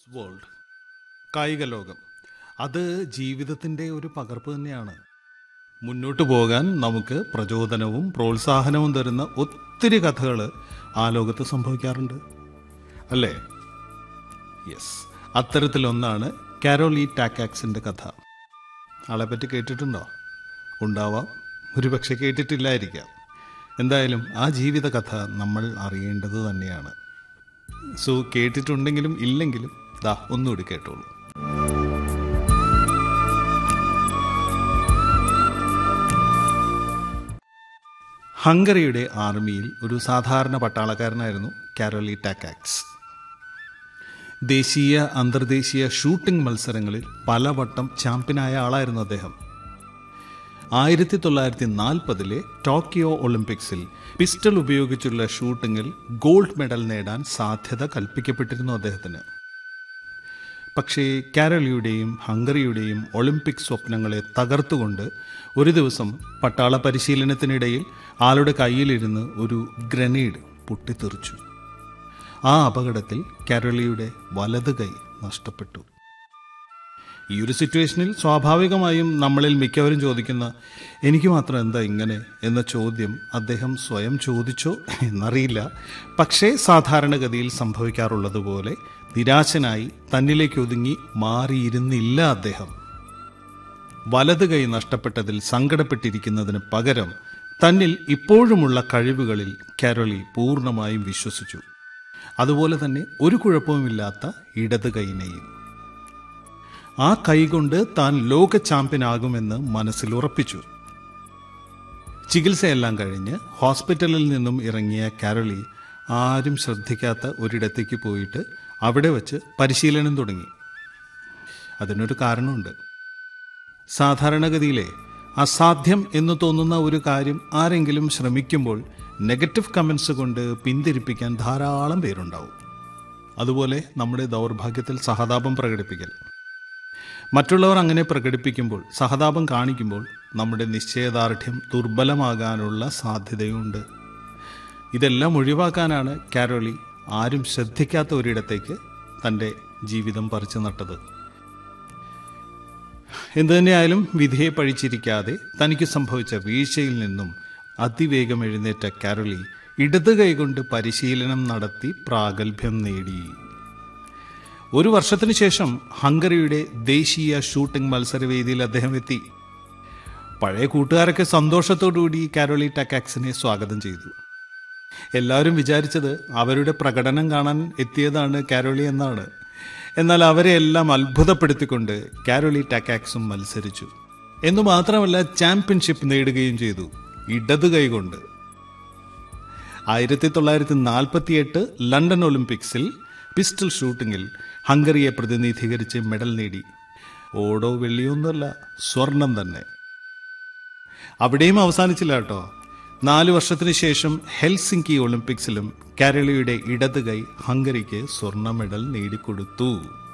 World കായിക ലോകം അത് ജീവിതത്തിൻ്റെ ഒരു പകർപ്പ് തന്നെയാണ് മുന്നോട്ട് പോകാൻ നമുക്ക് പ്രചോദനവും പ്രോത്സാഹനവും തരുന്ന ഒത്തിരി കഥകൾ ആ ലോകത്ത് സംഭവിക്കാറുണ്ട് അല്ലേ യെസ് അത്തരത്തിലൊന്നാണ് കാരോലി ടാക്കാക്സിൻ്റെ കഥ ആളെപ്പറ്റി കേട്ടിട്ടുണ്ടോ ഉണ്ടാവാം ഒരുപക്ഷെ കേട്ടിട്ടില്ലായിരിക്കാം എന്തായാലും ആ ജീവിത കഥ നമ്മൾ അറിയേണ്ടത് തന്നെയാണ് സോ കേട്ടിട്ടുണ്ടെങ്കിലും ഇല്ലെങ്കിലും ദാ ഒന്നുകൂടി കേട്ടോളൂ ഹംഗറിയുടെ ആർമിയിൽ ഒരു സാധാരണ പട്ടാളക്കാരനായിരുന്നു കാരോലി ടാക്കാക്സ് ദേശീയ അന്തർദേശീയ ഷൂട്ടിംഗ് മത്സരങ്ങളിൽ പലവട്ടം ചാമ്പ്യനായ ആളായിരുന്നു അദ്ദേഹം ആയിരത്തി തൊള്ളായിരത്തി നാൽപ്പതിലെ ടോക്കിയോ ഒളിമ്പിക്സിൽ പിസ്റ്റൾ ഉപയോഗിച്ചുള്ള ഷൂട്ടിങ്ങിൽ ഗോൾഡ് മെഡൽ നേടാൻ സാധ്യത കൽപ്പിക്കപ്പെട്ടിരുന്നു അദ്ദേഹത്തിന് പക്ഷേ കാരളിയുടെയും ഹംഗറിയുടെയും ഒളിമ്പിക് സ്വപ്നങ്ങളെ തകർത്തുകൊണ്ട് ഒരു ദിവസം പട്ടാള പരിശീലനത്തിനിടയിൽ ആളുടെ കയ്യിലിരുന്ന് ഒരു ഗ്രനേഡ് പൊട്ടിത്തെറിച്ചു ആ അപകടത്തിൽ കാരളിയുടെ വലത് കൈ നഷ്ടപ്പെട്ടു ഈ ഒരു സിറ്റുവേഷനിൽ സ്വാഭാവികമായും നമ്മളിൽ മിക്കവരും ചോദിക്കുന്ന എനിക്ക് മാത്രം എന്താ ഇങ്ങനെ എന്ന ചോദ്യം അദ്ദേഹം സ്വയം ചോദിച്ചോ എന്നറിയില്ല പക്ഷേ സാധാരണഗതിയിൽ സംഭവിക്കാറുള്ളതുപോലെ നിരാശനായി തന്നിലേക്ക് ഒതുങ്ങി മാറിയിരുന്നില്ല അദ്ദേഹം വലത് കൈ നഷ്ടപ്പെട്ടതിൽ സങ്കടപ്പെട്ടിരിക്കുന്നതിന് പകരം തന്നിൽ ഇപ്പോഴുമുള്ള കഴിവുകളിൽ കാരോളി പൂർണ്ണമായും വിശ്വസിച്ചു അതുപോലെ തന്നെ ഒരു കുഴപ്പവുമില്ലാത്ത ഇടത് കൈനെയും ആ കൈകൊണ്ട് താൻ ലോക ചാമ്പ്യനാകുമെന്ന് മനസ്സിൽ ഉറപ്പിച്ചു ചികിത്സയെല്ലാം കഴിഞ്ഞ് ഹോസ്പിറ്റലിൽ നിന്നും ഇറങ്ങിയ കാരളി ആരും ശ്രദ്ധിക്കാത്ത ഒരിടത്തേക്ക് പോയിട്ട് അവിടെ വച്ച് പരിശീലനം തുടങ്ങി അതിനൊരു കാരണമുണ്ട് സാധാരണഗതിയിലെ അസാധ്യം എന്ന് തോന്നുന്ന ഒരു കാര്യം ആരെങ്കിലും ശ്രമിക്കുമ്പോൾ നെഗറ്റീവ് കമൻസ് കൊണ്ട് പിന്തിരിപ്പിക്കാൻ ധാരാളം പേരുണ്ടാവും അതുപോലെ നമ്മുടെ ദൗർഭാഗ്യത്തിൽ സഹതാപം പ്രകടിപ്പിക്കൽ മറ്റുള്ളവർ അങ്ങനെ പ്രകടിപ്പിക്കുമ്പോൾ സഹതാപം കാണിക്കുമ്പോൾ നമ്മുടെ നിശ്ചയദാർഢ്യം ദുർബലമാകാനുള്ള സാധ്യതയുണ്ട് ഇതെല്ലാം ഒഴിവാക്കാനാണ് കാരോളി ആരും ശ്രദ്ധിക്കാത്ത ഒരിടത്തേക്ക് തൻ്റെ ജീവിതം പറിച്ചു നട്ടത് എന്തുതന്നെയായാലും വിധിയെ പഴിച്ചിരിക്കാതെ തനിക്ക് സംഭവിച്ച വീഴ്ചയിൽ നിന്നും അതിവേഗം എഴുന്നേറ്റ കാരോളി ഇടത് കൈകൊണ്ട് പരിശീലനം നടത്തി പ്രാഗൽഭ്യം നേടി ഒരു വർഷത്തിനു ശേഷം ഹംഗറിയുടെ ദേശീയ ഷൂട്ടിംഗ് മത്സരവേദിയിൽ അദ്ദേഹം എത്തി പഴയ കൂട്ടുകാരൊക്കെ സന്തോഷത്തോടുകൂടി കാരോളി ടാക്കാക്സിനെ സ്വാഗതം ചെയ്തു എല്ലാവരും വിചാരിച്ചത് അവരുടെ പ്രകടനം കാണാൻ എത്തിയതാണ് കാരോളി എന്നാണ് എന്നാൽ അവരെ എല്ലാം അത്ഭുതപ്പെടുത്തിക്കൊണ്ട് കാരോളി ടാക്കാക്സും മത്സരിച്ചു എന്നു മാത്രമല്ല ചാമ്പ്യൻഷിപ്പ് നേടുകയും ചെയ്തു ഇടത് കൈകൊണ്ട് ആയിരത്തി തൊള്ളായിരത്തി നാൽപ്പത്തിയെട്ട് ലണ്ടൻ ഒളിമ്പിക്സിൽ പിസ്റ്റൾ ഷൂട്ടിങ്ങിൽ ഹംഗറിയെ പ്രതിനിധീകരിച്ച് മെഡൽ നേടി ഓടോ വെള്ളിയൊന്നുമല്ല സ്വർണം തന്നെ അവിടെയും അവസാനിച്ചില്ല കേട്ടോ നാല് വർഷത്തിന് ശേഷം ഹെൽസിങ്കി ഒളിമ്പിക്സിലും കേരളയുടെ ഇടത് കൈ ഹംഗറിക്ക് സ്വർണ്ണ മെഡൽ നേടിക്കൊടുത്തു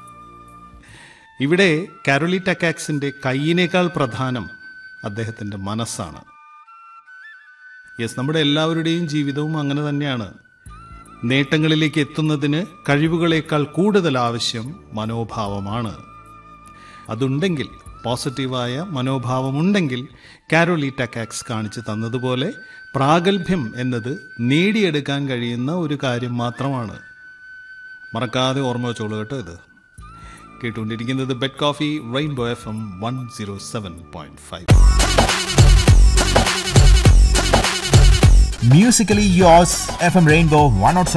ഇവിടെ കാരോളി ടക്കാക്സിന്റെ കൈയിനേക്കാൾ പ്രധാനം അദ്ദേഹത്തിന്റെ മനസ്സാണ് യെസ് നമ്മുടെ എല്ലാവരുടെയും ജീവിതവും അങ്ങനെ തന്നെയാണ് നേട്ടങ്ങളിലേക്ക് എത്തുന്നതിന് കഴിവുകളേക്കാൾ കൂടുതൽ ആവശ്യം മനോഭാവമാണ് അതുണ്ടെങ്കിൽ പോസിറ്റീവായ മനോഭാവമുണ്ടെങ്കിൽ കാരോലി ടക്കാക്സ് കാണിച്ചു തന്നതുപോലെ പ്രാഗൽഭ്യം എന്നത് നേടിയെടുക്കാൻ കഴിയുന്ന ഒരു കാര്യം മാത്രമാണ് മറക്കാതെ ഓർമ്മ വെച്ചോളൂ കേട്ടോ ഇത് കേട്ടുകൊണ്ടിരിക്കുന്നത് bed coffee rainbow F M one zero seven point five Musically yours, FM Rainbow 107.